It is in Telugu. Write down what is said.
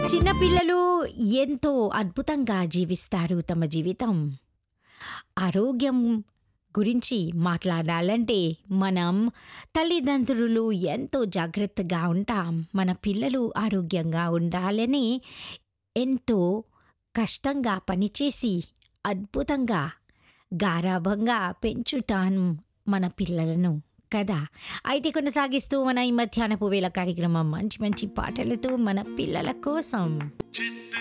చిన్నపిల్లలు ఎంతో అద్భుతంగా జీవిస్తారు తమ జీవితం. ఆరోగ్యం గురించి మాట్లాడాలంటే మనం తల్లిదండ్రులు ఎంతో జాగ్రత్తగా ఉంటాం. మన పిల్లలు ఆరోగ్యంగా ఉండాలని ఎంతో కష్టంగా పనిచేసి అద్భుతంగా, గారాబంగా పెంచుతాం మన పిల్లలను కదా! అయితే కొనసాగిస్తూ మన ఈ మధ్యాహ్నపు వేళ కార్యక్రమం మంచి మంచి పాటలతో మన పిల్లల కోసం.